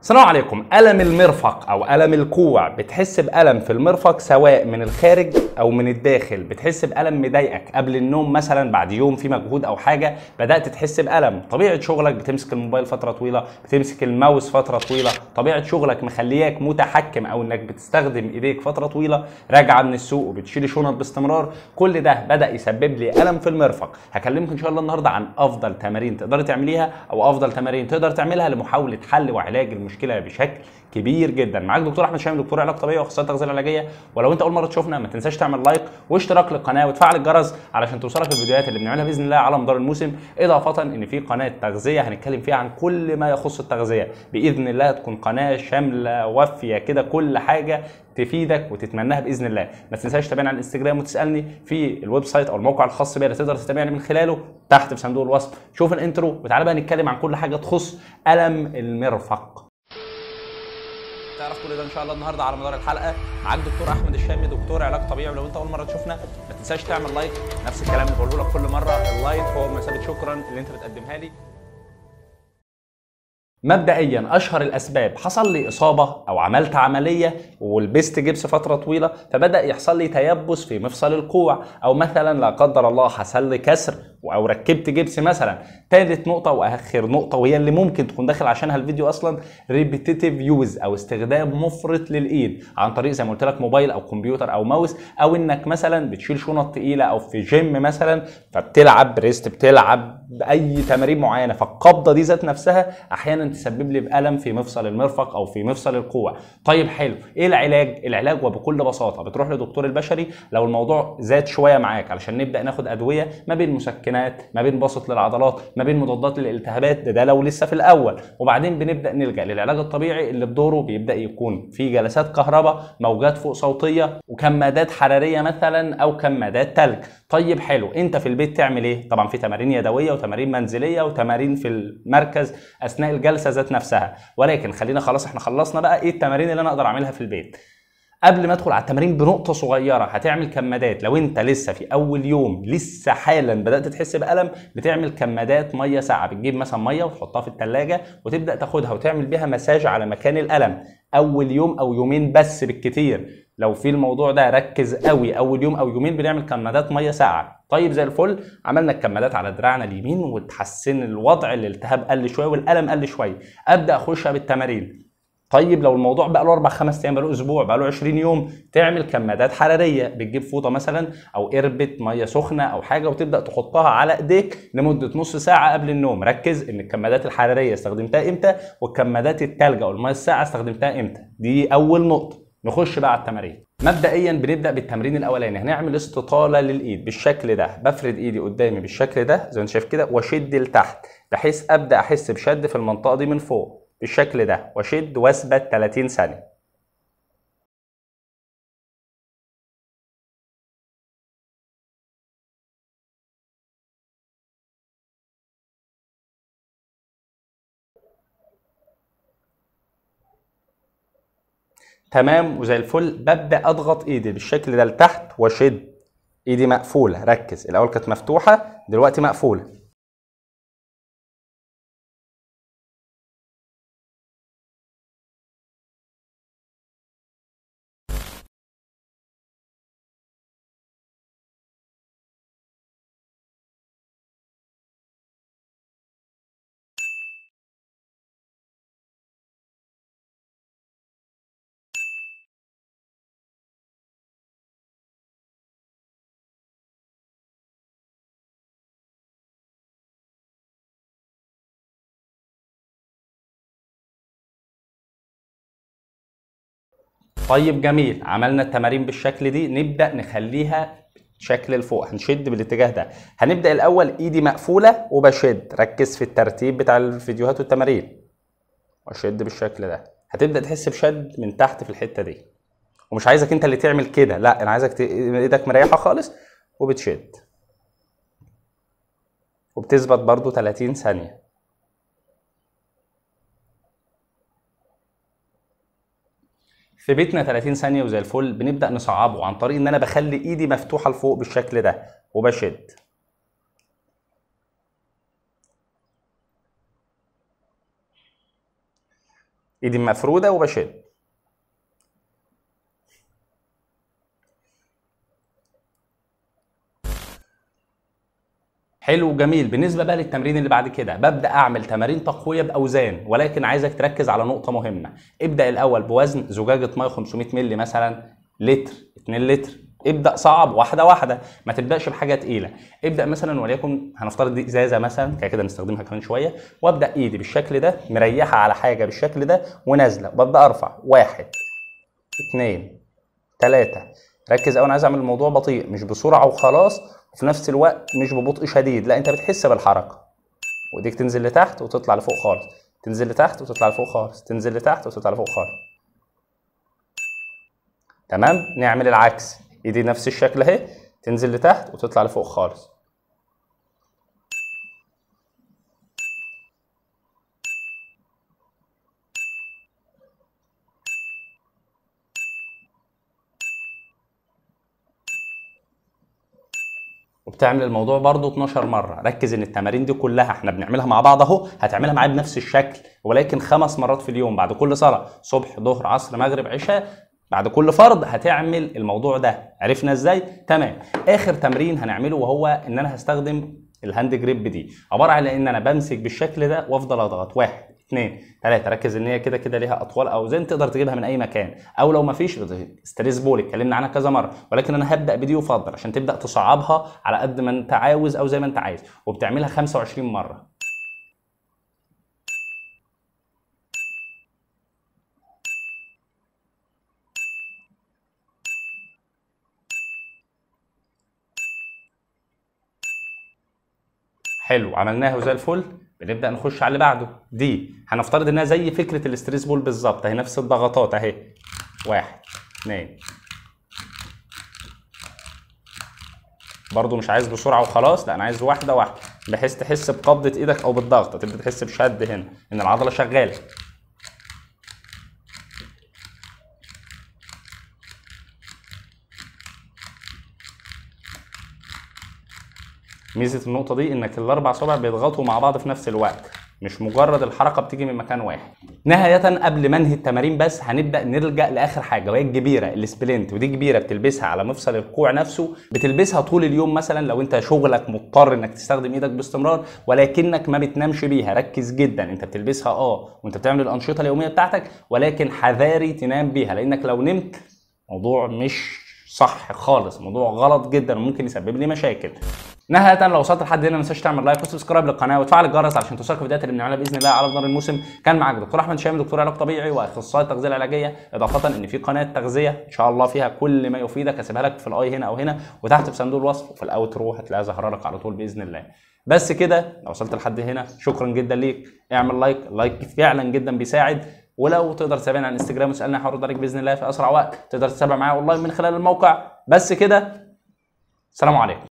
السلام عليكم ألم المرفق أو ألم الكوع بتحس بألم في المرفق سواء من الخارج أو من الداخل بتحس بألم مضايقك قبل النوم مثلا بعد يوم في مجهود أو حاجة بدأت تحس بألم طبيعة شغلك بتمسك الموبايل فترة طويلة بتمسك الماوس فترة طويلة طبيعة شغلك مخلياك متحكم أو إنك بتستخدم إيديك فترة طويلة راجعة من السوق وبتشيل شنط باستمرار كل ده بدأ يسبب لي ألم في المرفق هكلمك إن شاء الله النهاردة عن أفضل تمارين تقدري تعمليها أو أفضل تمارين تقدر تعملها لمحاولة حل وعلاج المشكلة بشكل كبير جدا معاك دكتور احمد شامل دكتور علاج طبيعي واخصائي تغذيه علاجيه ولو انت اول مره تشوفنا ما تنساش تعمل لايك واشتراك للقناه وتفعل الجرس علشان توصلك الفيديوهات اللي بنعملها باذن الله على مدار الموسم اضافه ان في قناه تغذيه هنتكلم فيها عن كل ما يخص التغذيه باذن الله تكون قناه شامله وافيه كده كل حاجه تفيدك وتتمناها باذن الله ما تنساش تتابعني على الانستجرام وتسالني في الويب سايت او الموقع الخاص بيا اللي تقدر تتابعني من خلاله تحت في صندوق الوصف شوف الانترو وتعالى بقى نتكلم عن كل حاجه تخص الم المرفق تعرف كل ده ان شاء الله النهارده على مدار الحلقه معاك دكتور احمد الشامي دكتور علاج طبيعي ولو انت اول مره تشوفنا ما تنساش تعمل لايك نفس الكلام اللي بقوله لك كل مره اللايك هو مثابه شكرا اللي انت بتقدمها لي مبدئيا اشهر الاسباب حصل لي اصابه او عملت عمليه ولبست جبس فتره طويله فبدا يحصل لي تيبس في مفصل الكوع او مثلا لا قدر الله حصل لي كسر او ركبت جبس مثلا ثالث نقطه واخر نقطه وهي اللي ممكن تكون داخل عشانها الفيديو اصلا ريبيتيتيف يوز او استخدام مفرط للايد عن طريق زي ما قلت لك موبايل او كمبيوتر او ماوس او انك مثلا بتشيل شنط تقيله او في جيم مثلا فبتلعب بريست بتلعب باي تمارين معينه فالقبضه دي ذات نفسها احيانا تسبب لي بالم في مفصل المرفق او في مفصل الكوع طيب حلو ايه العلاج العلاج وبكل بساطه بتروح لدكتور البشري لو الموضوع زاد شويه معاك علشان نبدا ناخد ادويه ما بين مسكنات ما بين بسط للعضلات ما بين مضادات للالتهابات ده, ده لو لسه في الاول وبعدين بنبدا نلجا للعلاج الطبيعي اللي بدوره بيبدا يكون في جلسات كهرباء موجات فوق صوتيه وكمادات حراريه مثلا او كمادات تلج طيب حلو انت في البيت تعمل ايه طبعا في تمارين يدويه وتمارين منزليه وتمارين في المركز اثناء الجلسه ذات نفسها ولكن خلينا خلاص احنا خلصنا بقى ايه التمارين اللي انا اقدر اعملها في البيت قبل ما ادخل على التمارين بنقطه صغيره هتعمل كمادات لو انت لسه في اول يوم لسه حالا بدات تحس بالم بتعمل كمادات ميه ساقعه بتجيب مثلا ميه وتحطها في الثلاجه وتبدا تاخدها وتعمل بيها مساج على مكان الالم اول يوم او يومين بس بالكتير لو في الموضوع ده ركز قوي اول يوم او يومين بنعمل كمادات ميه ساقعه طيب زي الفل عملنا الكمادات على دراعنا اليمين وتحسن الوضع الالتهاب قل شويه والالم قل شويه ابدا اخشها بالتمارين طيب لو الموضوع بقى له اربع خمس ايام بقى له اسبوع بقى له 20 يوم تعمل كمادات حراريه بتجيب فوطه مثلا او قربه ميه سخنه او حاجه وتبدا تحطها على ايديك لمده نص ساعه قبل النوم ركز ان الكمادات الحراريه استخدمتها امتى والكمادات الثلج او الميه الساقعه استخدمتها امتى دي اول نقطه نخش بقى على التمارين مبدئيا بنبدا بالتمرين الاولاني هنعمل استطاله للايد بالشكل ده بفرد ايدي قدامي بالشكل ده زي ما انت شايف كده واشد لتحت بحيث ابدا احس بشد في المنطقه دي من فوق بالشكل ده واشد واثبت 30 ثانيه تمام وزي الفل ببدا اضغط ايدي بالشكل ده لتحت واشد ايدي مقفوله ركز الاول كانت مفتوحه دلوقتي مقفوله طيب جميل عملنا التمارين بالشكل دي نبدا نخليها شكل لفوق هنشد بالاتجاه ده هنبدا الاول ايدي مقفوله وبشد ركز في الترتيب بتاع الفيديوهات والتمارين واشد بالشكل ده هتبدا تحس بشد من تحت في الحته دي ومش عايزك انت اللي تعمل كده لا انا عايزك ت... ايدك مريحه خالص وبتشد وبتثبت برضو 30 ثانيه في بيتنا 30 ثانيه وزي الفل بنبدا نصعبه عن طريق ان انا بخلي ايدي مفتوحه لفوق بالشكل ده وبشد ايدي مفروده وبشد حلو وجميل بالنسبه بقى للتمرين اللي بعد كده ببدا اعمل تمارين تقويه باوزان ولكن عايزك تركز على نقطه مهمه ابدا الاول بوزن زجاجه ميه 500 مللي مثلا لتر 2 لتر ابدا صعب واحده واحده ما تبداش بحاجه تقيله ابدا مثلا وليكن هنفترض دي ازازه مثلا كده كده نستخدمها كمان شويه وابدا ايدي بالشكل ده مريحه على حاجه بالشكل ده ونازله وابدا ارفع واحد اثنين ثلاثه ركز قوي انا عايز اعمل الموضوع بطيء مش بسرعه وخلاص وفي نفس الوقت مش ببطء شديد لا انت بتحس بالحركه وايديك تنزل لتحت وتطلع لفوق خالص تنزل لتحت وتطلع لفوق خالص تنزل لتحت وتطلع لفوق خالص تمام نعمل العكس ايدي نفس الشكل اهي تنزل لتحت وتطلع لفوق خالص وبتعمل الموضوع برضه 12 مره ركز ان التمارين دي كلها احنا بنعملها مع بعض اهو هتعملها معايا بنفس الشكل ولكن خمس مرات في اليوم بعد كل صلاه صبح ظهر عصر مغرب عشاء بعد كل فرض هتعمل الموضوع ده عرفنا ازاي تمام اخر تمرين هنعمله وهو ان انا هستخدم الهاند جريب دي عباره عن ان انا بمسك بالشكل ده وافضل اضغط واحد اثنين ثلاثة ركز ان هي كده كده ليها اطوال اوزان تقدر تجيبها من اي مكان او لو ما فيش ستريس بول اتكلمنا عنها كذا مره ولكن انا هبدا بدي يفضل عشان تبدا تصعبها على قد ما انت عاوز او زي ما انت عايز وبتعملها 25 مره حلو عملناها وزي الفل بنبدا نخش على اللي بعده دي هنفترض انها زي فكره الاستريس بول بالظبط اهي نفس الضغطات اهي واحد اثنين برضو مش عايز بسرعه وخلاص لا انا عايز واحده واحده بحيث تحس بقبضه ايدك او بالضغط تبدا تحس بشد هنا ان العضله شغاله ميزه النقطه دي انك الاربع صوابع بيضغطوا مع بعض في نفس الوقت مش مجرد الحركه بتيجي من مكان واحد نهايه قبل ما انهي التمارين بس هنبدا نلجا لاخر حاجه وهي الجبيره السبلنت ودي جبيره بتلبسها على مفصل الكوع نفسه بتلبسها طول اليوم مثلا لو انت شغلك مضطر انك تستخدم ايدك باستمرار ولكنك ما بتنامش بيها ركز جدا انت بتلبسها اه وانت بتعمل الانشطه اليوميه بتاعتك ولكن حذاري تنام بيها لانك لو نمت موضوع مش صح خالص موضوع غلط جدا وممكن يسبب لي مشاكل نهاية لو وصلت لحد هنا ما تنساش تعمل لايك وسبسكرايب للقناه وتفعل الجرس عشان توصلك الفيديوهات اللي بنعملها باذن الله على مدار الموسم كان معاك دكتور احمد شامي دكتور علاج طبيعي واخصائي التغذيه العلاجيه اضافه ان في قناه تغذيه ان شاء الله فيها كل ما يفيدك هسيبها لك في الاي هنا او هنا وتحت في صندوق الوصف وفي الاوترو هتلاقيها ظاهره لك على طول باذن الله بس كده لو وصلت لحد هنا شكرا جدا ليك اعمل لايك لايك فعلا جدا بيساعد ولو تقدر تتابعنا على الانستجرام وتسالني هرد عليك باذن الله في اسرع وقت تقدر تتابع معايا اونلاين من خلال الموقع بس كده السلام عليكم